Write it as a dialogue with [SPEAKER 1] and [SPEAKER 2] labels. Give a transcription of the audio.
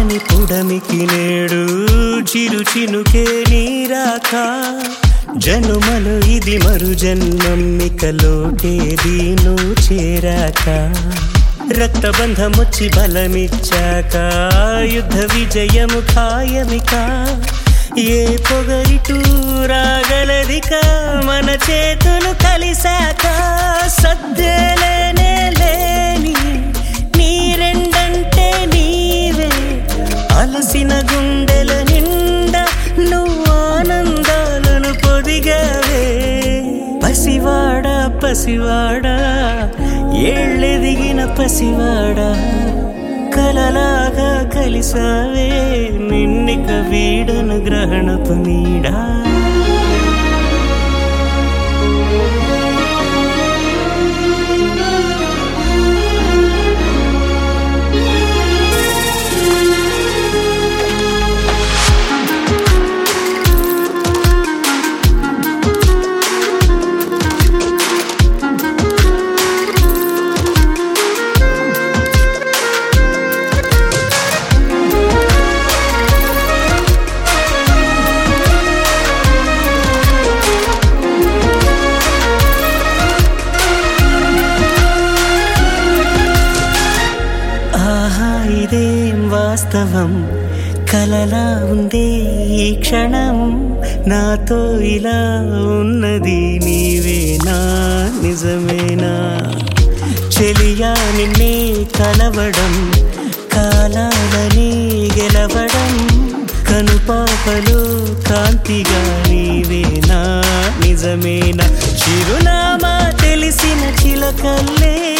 [SPEAKER 1] ఆరని పుడమికి నేడు చిరు చినుకే నీరాక జనుమలు ఇది మరు జన్మమ్మికలోటేది నువ్వు చేరాక రక్తబంధమొచ్చి బలమిచ్చాక యుద్ధ విజయము ఖాయమిక ఏ పొగరిటూ రాగలదిక మన చేతులు కలిసాక సద్దేలేనే లేని నీరెండంటే నీవే అలసిన గుండెల నిండా నువ్వు ఆనందాలను పొదిగావే పసివాడా పసివాడా ఏళ్ళెదిగిన పసివాడా కలలాగా కలిసావే నిన్నిక వీడను గ్రహణపు నీడా ఆహా ఇదేం వాస్తవం కలలా ఉందే ఈ క్షణం నాతో ఇలా ఉన్నది నీవేనా నిజమేనా చెలియా నిన్నే కలవడం కాలాలని గెలవడం కనుపాపలో కాంతిగా నీవేనా నిజమేనా చిరునామా తెలిసిన చిలకల్లే